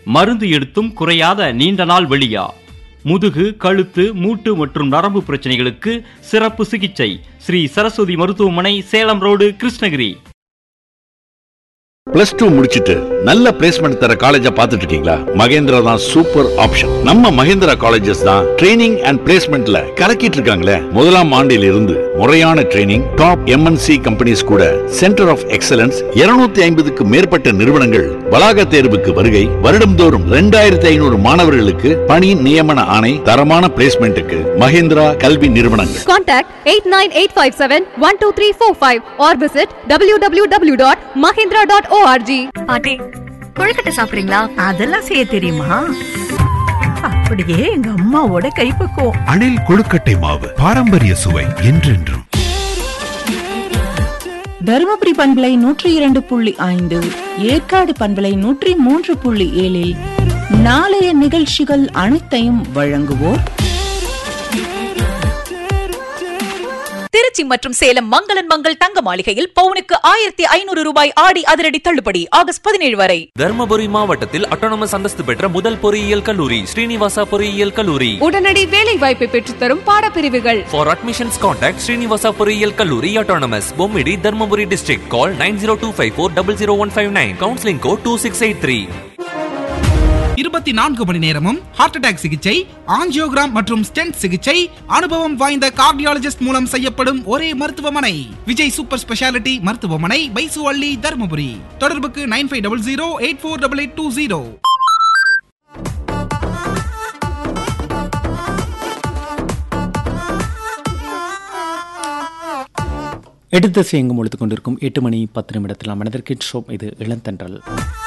மருந்து எடுத்தும் குறையாத நீண்ட நாள் வெளியா முதுகு கழுத்து மூட்டு மற்றும் நரம்பு பிரச்சனைகளுக்கு சிறப்பு சிகிச்சை ஸ்ரீ சரஸ்வதி மருத்துவமனை Salem road Krishnagiri plus two முடிச்சிட்டு நல்ல பிளேஸ்மெண்ட் தர காலேஜா பார்த்துட்டு இருக்கீங்களா மகேந்திரா தான் சூப்பர் ஆப்ஷன் நம்ம மகேந்திரா காலேஜஸ் தான் ட்ரைனிங் அண்ட் பிளேஸ்மெண்ட்ல கலக்கிட்டு இருக்காங்களே முதலாம் ஆண்டில் இருந்து முறையான ட்ரைனிங் டாப் எம்என்சி கம்பெனிஸ் கூட சென்டர் ஆஃப் எக்ஸலன்ஸ் 250 ஐம்பதுக்கு மேற்பட்ட நிறுவனங்கள் வளாக தேர்வுக்கு வருகை வருடம்தோறும் ரெண்டாயிரத்தி ஐநூறு மாணவர்களுக்கு பணி நியமன ஆணை தரமான பிளேஸ்மெண்ட்டுக்கு மகேந்திரா கல்வி நிறுவனங்கள் Contact 89857-12345 or visit www.mahindra.org. பாட்டி கொழுக்கட்டை சாப்பிடுறீங்களா அதெல்லாம் செய்ய தெரியுமா அப்படியே எங்க அம்மாவோட கைப்பக்குவம் அணில் கொழுக்கட்டை மாவு பாரம்பரிய சுவை என்றென்றும் தருமபுரி பண்பலை நூற்றி இரண்டு புள்ளி ஐந்து ஏற்காடு பண்பலை நூற்றி மூன்று புள்ளி ஏழில் நாளைய நிகழ்ச்சிகள் அனைத்தையும் வழங்குவோர் திருச்சி மற்றும் சேலம் மங்களன் மங்கள் தங்க மாளிகையில் பவுனுக்கு ஆயிரத்தி ஐநூறு ரூபாய் ஆடி அதிரடி தள்ளுபடி ஆகஸ்ட் பதினேழு வரை தர்மபுரி மாவட்டத்தில் அட்டானமஸ் அந்தஸ்து பெற்ற முதல் பொறியியல் கல்லூரி ஸ்ரீனிவாசா பொறியியல் கல்லூரி உடனடி வேலை வாய்ப்பை பெற்றுத்தரும் பாடப்பிரிவுகள் ஃபார் அட்மிஷன்ஸ் கான்டாக்ட் ஸ்ரீனிவாசா பொறியியல் கல்லூரி autonomous Bommidi Dharmapuri district call nine zero two five four double zero one five nine counselling code two six eight three இருபத்தி நான்கு மணி நேரமும் ஹார்ட் அட்டாக் சிகிச்சை ஆஞ்சியோகிராம் மற்றும் ஸ்டென்ட் சிகிச்சை அனுபவம் வாய்ந்த கார்டியாலஜிஸ்ட் மூலம் செய்யப்படும் ஒரே மருத்துவமனை விஜய் சூப்பர் ஸ்பெஷாலிட்டி மருத்துவமனை பைசு அள்ளி தருமபுரி தொடர்புக்கு nine five double zero eight four double eight two zero எடுத்த எங்கும் ஒழித்துக் கொண்டிருக்கும் எட்டு மணி பத்து நிமிடத்தில் நாம் மனதிற்கு ஷோ இது இளந்தன்றல்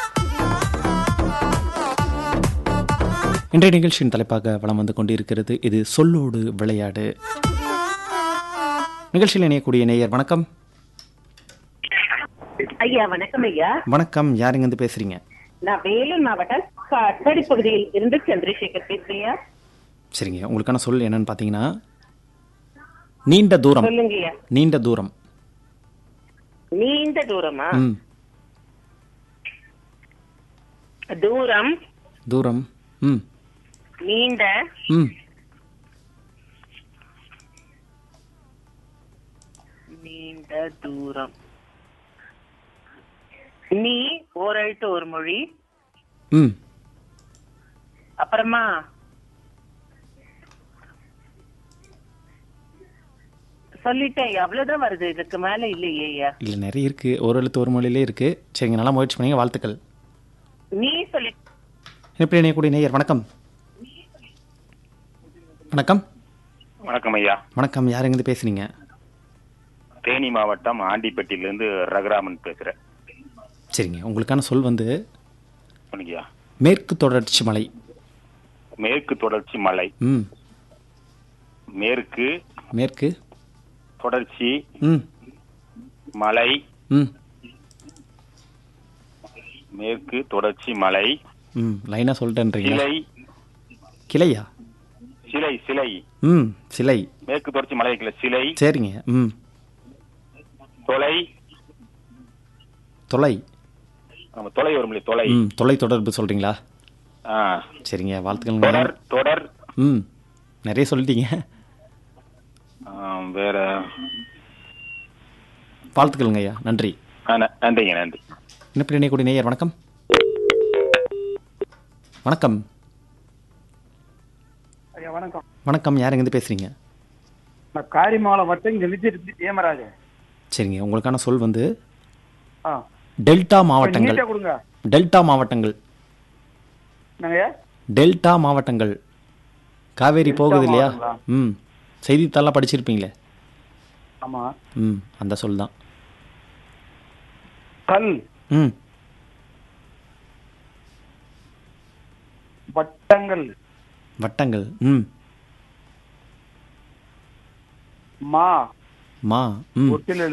இன்றைய நிகழ்ச்சியின் தலைப்பாக வளம் வந்து கொண்டிருக்கிறது இது சொல்லோடு விளையாடு நிகழ்ச்சியில் இணையக்கூடிய நேயர் வணக்கம் ஐயா வணக்கம் ஐயா வணக்கம் யாருங்க இருந்து பேசுறீங்க நான் வேலூர் மாவட்டம் காட்பாடி பகுதியில் இருந்து சந்திரசேகர் பேசுறியா சரிங்க உங்களுக்கான சொல் என்னன்னு பார்த்தீங்கன்னா நீண்ட தூரம் சொல்லுங்க ஐயா நீண்ட தூரம் நீண்ட தூரமா ம் தூரம் தூரம் ம் நீண்ட ம் நீண்ட தூரம் நீ ஓர் எழுத்து ஒரு மொழி ம் அப்புறமா சொல்லிட்டேன் அவ்வளவுதான் வருது இதுக்கு மேல இல்லையே ஐயா இல்லை நிறைய இருக்கு ஒரு எழுத்து ஒரு மொழியிலே இருக்கு சரிங்க நல்லா முயற்சி பண்ணீங்க வாழ்த்துக்கள் நீ சொல்லி எப்படி இணையக்கூடிய நேயர் வணக்கம் வணக்கம் வணக்கம் ஐயா வணக்கம் யாருங்க இருந்து பேசுறீங்க தேனி மாவட்டம் ஆண்டிப்பட்டியிலிருந்து ரகுராமன் பேசுறேன் சரிங்க உங்களுக்கான சொல் வந்து சொல்லுங்கய்யா மேற்கு தொடர்ச்சி மலை மேற்கு தொடர்ச்சி மலை ம் மேற்கு மேற்கு தொடர்ச்சி ம் மலை ம் மேற்கு தொடர்ச்சி மலை ம் லைனாக சொல்லிட்டேன்றீங்க சிலை கிளையா சிலை சிலை ம் சிலை மேற்கு தொடர்ச்சி மலை இருக்குல்ல சிலை சரிங்க ம் தொலை தொலை நம்ம தொலை வரும் இல்லையா, தொலை ம் தொலை தொடர்பு சொல்கிறீங்களா ஆ, சரிங்க தொடர் வாழ்த்துக்கள் தொடர் ம் நிறைய சொல்லிட்டீங்க ஆ, வேற வாழ்த்துக்கள்ங்க ஐயா நன்றி ஆ, ந- நன்றிங்க நன்றி என்ன இணையக்கூடிய நேயர் வணக்கம் வணக்கம் ஐயா வணக்கம் வணக்கம் யாருங்க இருந்து பேசுறீங்க நான் காரிமாலை வட்டம் கெலிச்சிருப்பி ஏமராஜன் சரிங்க உங்களுக்கான சொல் வந்து ஆ டெல்டா மாவட்டங்கள் நீட்டா கொடுங்க டெல்டா மாவட்டங்கள் என்னங்க டெல்டா மாவட்டங்கள் காவேரி டெல்டா போகுது இல்லையா மாவட்டங்களா? ம் செய்தித்தாள்லாம் படிச்சிருப்பீங்களே ஆமா ம் அந்த சொல் தான் கல் ம் வட்டங்கள் வட்டங்கள் ம் மா மா ம் ஒட்டில்